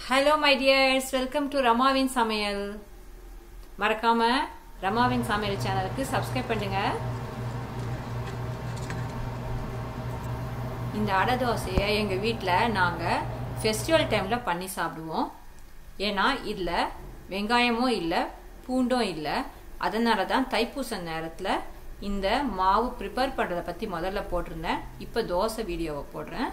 hello my dears welcome to ரமாவின் சமையல் மறக்காம ரமாவின் சமையல் சேனலுக்கு சப்ஸ்கிரைப் பண்ணுங்க இந்த அடை தோசையை எங்கள் வீட்டில் நாங்கள் ஃபெஸ்டிவல் டைமில் பண்ணி சாப்பிடுவோம் ஏன்னா இதில் வெங்காயமும் இல்லை பூண்டும் இல்லை அதனால தான் தைப்பூச நேரத்தில் இந்த மாவு ப்ரிப்பேர் பண்ணுறதை பற்றி முதல்ல போட்டிருந்தேன் இப்போ தோசை வீடியோவை போடுறேன்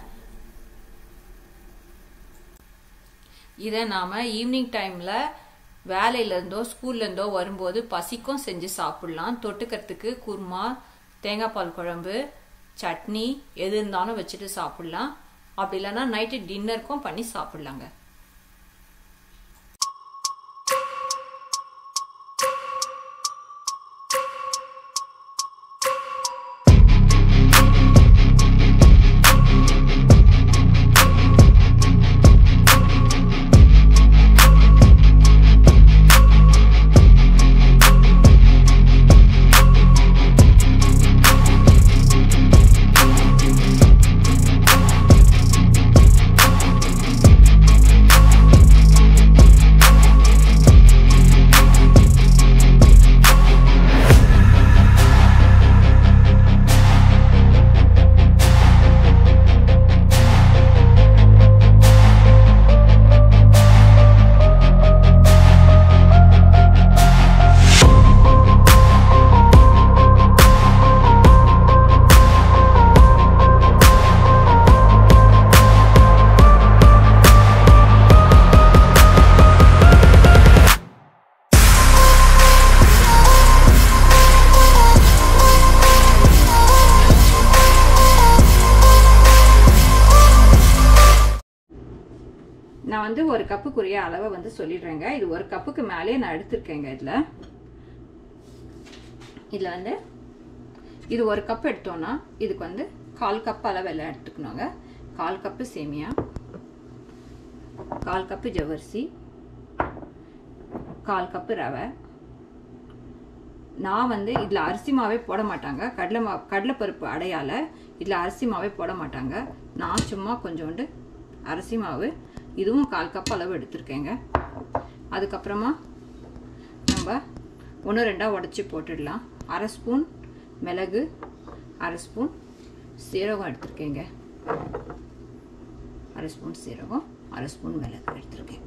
இதை நாம் ஈவினிங் டைமில் வேலையிலேருந்தோ ஸ்கூல்லேருந்தோ வரும்போது பசிக்கும் செஞ்சு சாப்பிட்லாம் தொட்டுக்கிறதுக்கு குருமா தேங்காய் பால் குழம்பு சட்னி எது இருந்தாலும் வச்சுட்டு சாப்பிட்லாம் அப்படி இல்லைன்னா நைட்டு டின்னருக்கும் பண்ணி சாப்பிட்லாங்க நான் வந்து ஒரு கப்புக்குரிய அளவை வந்து சொல்லிடுறேங்க இது ஒரு கப்புக்கு மேலே நான் எடுத்திருக்கேங்க இதில் இதில் வந்து இது ஒரு கப் எடுத்தோன்னா இதுக்கு வந்து கால் கப் அளவு எல்லாம் எடுத்துக்கணுங்க கால் கப்பு சேமியா கால் கப்பு ஜவரிசி கால் கப்பு ரவை நான் வந்து இதில் அரிசி மாவே போட மாட்டாங்க கடலை மா கடலைப்பருப்பு அடையால் இதில் அரிசி மாவே போட மாட்டாங்க நான் சும்மா கொஞ்சோண்டு அரிசி மாவு இதுவும் கால் கப் அளவு எடுத்திருக்கேங்க அதுக்கப்புறமா நம்ம ஒன்று ரெண்டாக உடச்சி போட்டுடலாம் அரை ஸ்பூன் மிளகு அரை ஸ்பூன் சீரகம் எடுத்திருக்கேங்க அரை ஸ்பூன் சீரகம் அரை ஸ்பூன் மிளகு எடுத்திருக்கேன்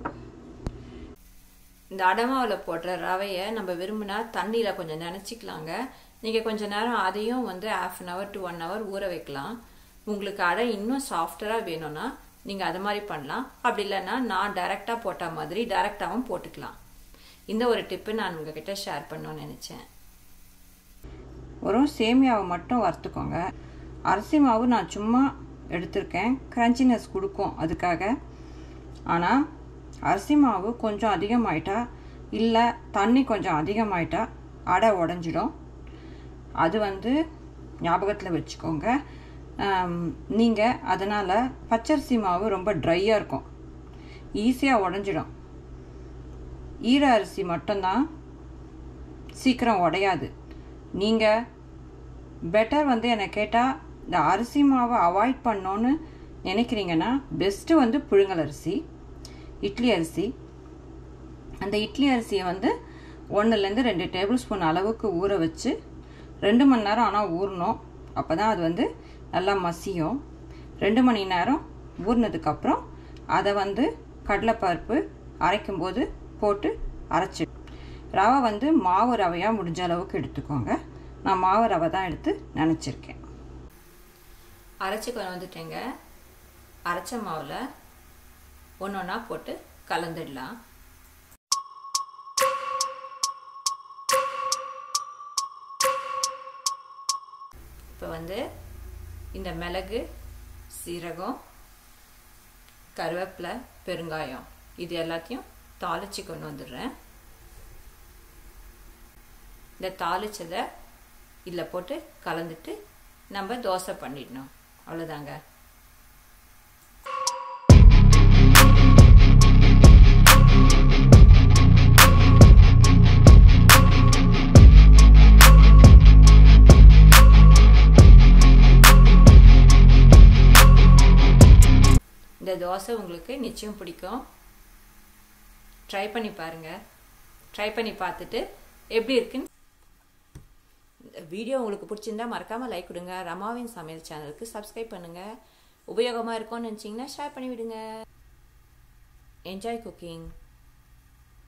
இந்த அடமாவில் போடுற ரவையை நம்ம விரும்பினா தண்ணியில் கொஞ்சம் நினச்சிக்கலாங்க நீங்கள் கொஞ்சம் நேரம் அதையும் வந்து half an hour to one hour ஊற வைக்கலாம் உங்களுக்கு அடை இன்னும் சாஃப்டராக வேணும்னா நீங்கள் அது மாதிரி பண்ணலாம் அப்படி இல்லைன்னா நான் டைரெக்டாக போட்ட மாதிரி டைரெக்டாகவும் போட்டுக்கலாம் இந்த ஒரு டிப்பு நான் உங்ககிட்ட ஷேர் பண்ணணும்னு நினச்சேன் வெறும் சேமியாவை மட்டும் வறுத்துக்கோங்க அரிசி மாவு நான் சும்மா எடுத்திருக்கேன் க்ரன்ச்சினஸ் கொடுக்கும் அதுக்காக ஆனால் அரிசி மாவு கொஞ்சம் அதிகமாயிட்டா இல்லை தண்ணி கொஞ்சம் அதிகமாயிட்டா அடை உடஞ்சிடும் அது வந்து ஞாபகத்தில் வச்சுக்கோங்க நீங்கள் அதனால் பச்சரிசி மாவு ரொம்ப ட்ரையாக இருக்கும் ஈஸியாக உடஞ்சிடும் ஈர அரிசி மட்டும்தான் சீக்கிரம் உடையாது நீங்கள் பெட்டர் வந்து என்னை கேட்டால் இந்த அரிசி மாவை அவாய்ட் பண்ணோன்னு நினைக்கிறீங்கன்னா பெஸ்ட்டு வந்து புழுங்கல் அரிசி இட்லி அரிசி அந்த இட்லி அரிசியை வந்து ஒன்றுலேருந்து ரெண்டு டேபிள் ஸ்பூன் அளவுக்கு ஊற வச்சு ரெண்டு மணி நேரம் ஆனால் ஊறணும் அப்போ தான் அது வந்து நல்லா மசியும் ரெண்டு மணி நேரம் ஊறினதுக்கப்புறம் அதை வந்து கடலைப்பருப்பு அரைக்கும்போது போட்டு அரைச்சி ரவை வந்து மாவு ரவையாக முடிஞ்ச அளவுக்கு எடுத்துக்கோங்க நான் மாவு ரவை தான் எடுத்து நினச்சிருக்கேன் அரைச்சி கொண்டு வந்துட்டேங்க அரைச்ச மாவில் ஒன்று ஒன்றா போட்டு கலந்துடலாம் இப்போ வந்து இந்த மிளகு சீரகம் கருவேப்பிலை பெருங்காயம் இது எல்லாத்தையும் தாளித்து கொண்டு வந்துடுறேன் இந்த தாளிச்சதை இதில் போட்டு கலந்துட்டு நம்ம தோசை பண்ணிடணும் அவ்வளோதாங்க இந்த தோசை உங்களுக்கு நிச்சயம் பிடிக்கும் ட்ரை பண்ணி பாருங்கள் ட்ரை பண்ணி பார்த்துட்டு எப்படி இருக்குன்னு இந்த வீடியோ உங்களுக்கு பிடிச்சிருந்தா மறக்காமல் லைக் கொடுங்க ரமாவின் சமையல் சேனலுக்கு சப்ஸ்கிரைப் பண்ணுங்கள் உபயோகமாக இருக்கும்னு நினச்சிங்கன்னா ஷேர் பண்ணி விடுங்க என்ஜாய் குக்கிங்